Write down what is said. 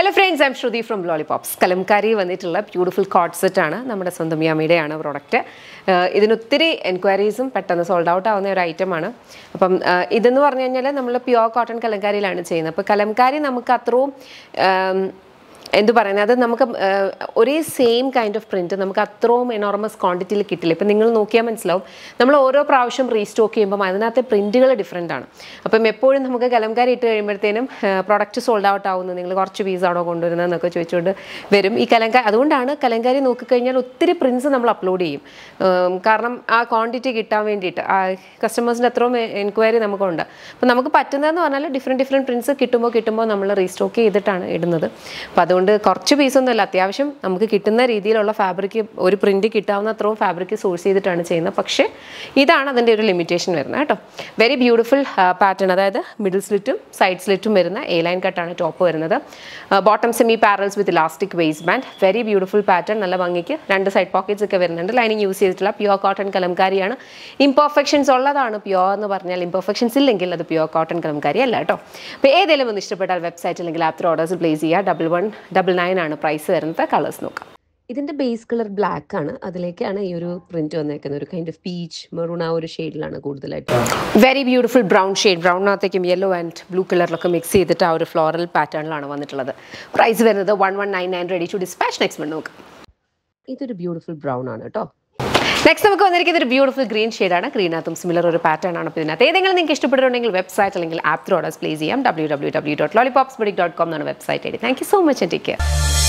hello friends I'm Shruti from Lollipops kalamkari വന്നിട്ടുള്ള beautiful coat set ആണ് നമ്മുടെ സ്വന്തം യാമയുടെയാണ് പ്രോഡക്റ്റ് ഇതിന് ഒത്തിരി എൻക്വയറീസും പെട്ടെന്ന് സോൾഡ് ഔട്ട് ആവുന്ന ഒരു ഐറ്റമാണ് അപ്പം ആ, ഇതെന്ന് പറഞ്ഞു കഴിഞ്ഞാൽ നമ്മൾ പ്യുവർ കോട്ടൺ കലംകാരിയിലാണ് ചെയ്യുന്നത് അപ്പോൾ കലംകാരി നമുക്ക് അത്രയും ആം, എന്തു പറയുന്നത് അത് നമുക്ക് ആ, ഒരേ സെയിം കൈൻഡ് ഓഫ് പ്രിൻറ്റ് നമുക്ക് അത്രയും എനോർമസ് ക്വാണ്ടിറ്റിയിൽ കിട്ടില്ല ഇപ്പം നിങ്ങൾ നോക്കിയാൽ മനസ്സിലാവും നമ്മൾ ഓരോ പ്രാവശ്യം റീസ്റ്റോക്ക് ചെയ്യുമ്പം അതിനകത്തെ പ്രിൻറ്റുകൾ ഡിഫറെൻ്റ് ആണ് അപ്പം എപ്പോഴും നമുക്ക് കലംകാരി ഇട്ട് കഴിയുമ്പോഴത്തേനും പ്രൊഡക്റ്റ് സോൾഡ് ഔട്ട് ആവുന്നത് നിങ്ങൾ കുറച്ച് പീസാണോ കൊണ്ടുവരുന്നതെന്നൊക്കെ ചോദിച്ചുകൊണ്ട് വരും ഈ കലങ്കാരി അതുകൊണ്ടാണ് കലങ്കാരി നോക്കിക്കഴിഞ്ഞാൽ ഒത്തിരി പ്രിൻസ് നമ്മൾ അപ്ലോഡ് ചെയ്യും ഉം, കാരണം ആ ക്വാണ്ടിറ്റി കിട്ടാൻ വേണ്ടിയിട്ട് ആ കസ്റ്റമേഴ്സിൻ്റെ അത്രയും എൻക്വയറി നമുക്കുണ്ട് അപ്പം നമുക്ക് പറ്റുന്നതെന്ന് പറഞ്ഞാൽ ഡിഫറെൻറ്റ് ഡിഫറെൻറ്റ് പ്രിൻസ് കിട്ടുമ്പോൾ കിട്ടുമ്പോൾ നമ്മൾ റീസ്റ്റോക്ക് ചെയ്തിട്ടാണ് ഇടുന്നത് അപ്പോൾ അതുകൊണ്ട് കുറച്ച് പീസൊന്നുമല്ല അത്യാവശ്യം നമുക്ക് കിട്ടുന്ന രീതിയിലുള്ള ഫാബ്രിക് ഒരു പ്രിൻറ്റ് കിട്ടാവുന്ന അത്രയും ഫാബ്രിക് സോഴ്സ് ചെയ്തിട്ടാണ് ചെയ്യുന്നത് പക്ഷേ ഇതാണ് അതിൻ്റെ ഒരു ലിമിറ്റേഷൻ വരുന്നത് കേട്ടോ വെരി ബ്യൂട്ടിഫുൾ പാറ്റേൺ അതായത് മിഡിൽ സ്ലിറ്റും സൈഡ് സ്ലിറ്റും വരുന്ന എ ലൈൻ കട്ടാണ് ടോപ്പ് വരുന്നത് bottom semi parallels with elastic waist band very beautiful pattern നല്ല ഭംഗിക്ക് രണ്ട് സൈഡ് പോക്കറ്റ്സ് ഒക്കെ വരുന്നുണ്ട് ലൈനിങ് യൂസ് ചെയ്തിട്ടുള്ള പ്യുവർ കോട്ടൺ കലംകാരിയാണ് ഇംപെർഫെക്ഷൻസ് ഉള്ളതാണ് പ്യുവർ എന്ന് പറഞ്ഞാൽ ഇംപെർഫെക്ഷൻസ് ഇല്ലെങ്കിൽ അത് പ്യുവർ കോട്ടൺ കലംകാരി അല്ല കേട്ടോ അപ്പോൾ ഏതെങ്കിലും ഒന്ന് ഇഷ്ടപ്പെട്ടാൽ വെബ്സൈറ്റ് അല്ലെങ്കിൽ ആപ്പ് ഓർഡേഴ്സ് പ്ലേസ് ചെയ്യുക ഡബിൾ വൺ ഡബിൾ നയൻ ആണ് പ്രൈസ് വരുന്നത് കളേഴ്സ് നോക്കാം ഇതിൻ്റെ ബേസ് കളർ ബ്ലാക്ക് ആണ് അതിലേക്കാണ് ഈ ഒരു പ്രിന്റ് വന്നേക്കുന്നത് ഒരു കൈൻഡ് ഓഫ് പീച്ച് മെറൂൺ ആ ഒരു ഷെയ്ഡിലാണ് കൂടുതലായിട്ട് വെരി ബ്യൂട്ടിഫുൾ ബ്രൗൺ ഷെയ്ഡ് ബ്രൗണിനകത്തേക്കും യെല്ലോ ആൻഡ് ബ്ലൂ കളറിലൊക്കെ മിക്സ് ചെയ്തിട്ട് ആ ഒരു ഫ്ലോറൽ പാറ്റേണിലാണ് വന്നിട്ടുള്ളത് പ്രൈസ് വരുന്നത് one one nine nine ready to dispatch next one നോക്കാം ഇതൊരു ബ്യൂട്ടിഫുൾ ബ്രൗൺ ആണ് കേട്ടോ നെക്സ്റ്റ് നമുക്ക് വന്നിരിക്കുന്നത് ഒരു ബ്യൂട്ടിഫുൾ ഗ്രീൻ ഷെയ്ഡാണ് ഗ്രീനകത്തും സിമിലർ ഒരു പാറ്റേൺ ആണ് അപ്പോൾ ഇതിനകത്ത് ഏതെങ്കിലും നിങ്ങൾക്ക് ഇഷ്ടപ്പെട്ടിട്ടുണ്ടെങ്കിൽ വെബ്സൈറ്റ് അല്ലെങ്കിൽ ആപ്പ് ത്രൂ ഓർഡേഴ്സ് പ്ലേസ് ചെയ്യാം W W W dot lollipops ബഡിക് dot com എന്നാണ് website I D thank you so much and take care